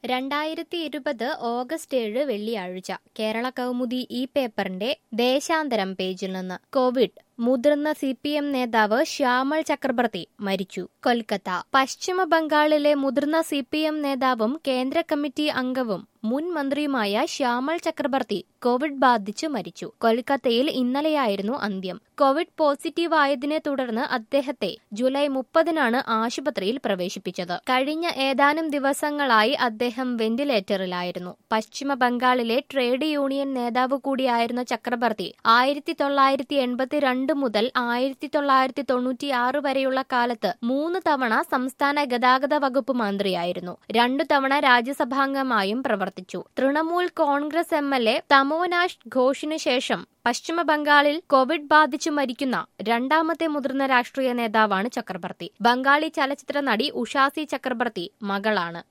രണ്ടായിരത്തി ഇരുപത് ഓഗസ്റ്റ് ഏഴ് വെള്ളിയാഴ്ച കേരള കൗമുദി ഈ പേപ്പറിന്റെ ദേശാന്തരം പേജിൽ നിന്ന് കോവിഡ് മുതിർന്ന സി പി എം നേതാവ് ശ്യാമൾ ചക്രബർത്തി മരിച്ചു കൊൽക്കത്ത പശ്ചിമ ബംഗാളിലെ മുതിർന്ന സി പി എം നേതാവും കേന്ദ്ര കമ്മിറ്റി അംഗവും മുൻ മന്ത്രിയുമായ ശ്യാമൾ ചക്രബർത്തി കോവിഡ് ബാധിച്ചു മരിച്ചു കൊൽക്കത്തയിൽ ഇന്നലെയായിരുന്നു അന്ത്യം കോവിഡ് പോസിറ്റീവ് ആയതിനെ തുടർന്ന് അദ്ദേഹത്തെ ജൂലൈ മുപ്പതിനാണ് ആശുപത്രിയിൽ പ്രവേശിപ്പിച്ചത് കഴിഞ്ഞ ഏതാനും ദിവസങ്ങളായി അദ്ദേഹം വെന്റിലേറ്ററിലായിരുന്നു പശ്ചിമ ബംഗാളിലെ ട്രേഡ് യൂണിയൻ നേതാവ് കൂടിയായിരുന്ന ചക്രബർത്തി ആയിരത്തി തൊള്ളായിരത്തി എൺപത്തിരണ്ട് മുതൽ ആയിരത്തി തൊള്ളായിരത്തി തൊണ്ണൂറ്റിയാറ് വരെയുള്ള കാലത്ത് മൂന്ന് തവണ സംസ്ഥാന ഗതാഗത വകുപ്പ് മന്ത്രിയായിരുന്നു രണ്ടു തവണ രാജ്യസഭാംഗമായും പ്രവർത്തിച്ചു Trinamool Congress M L A Tamonash ഘോഷിന് ശേഷം പശ്ചിമ ബംഗാളിൽ കോവിഡ് ബാധിച്ചു മരിക്കുന്ന രണ്ടാമത്തെ മുതിർന്ന രാഷ്ട്രീയ നേതാവാണ് ചക്രബർത്തി ബംഗാളി ചലച്ചിത്ര നടി ഉഷാസി ചക്രബർത്തി മകളാണ്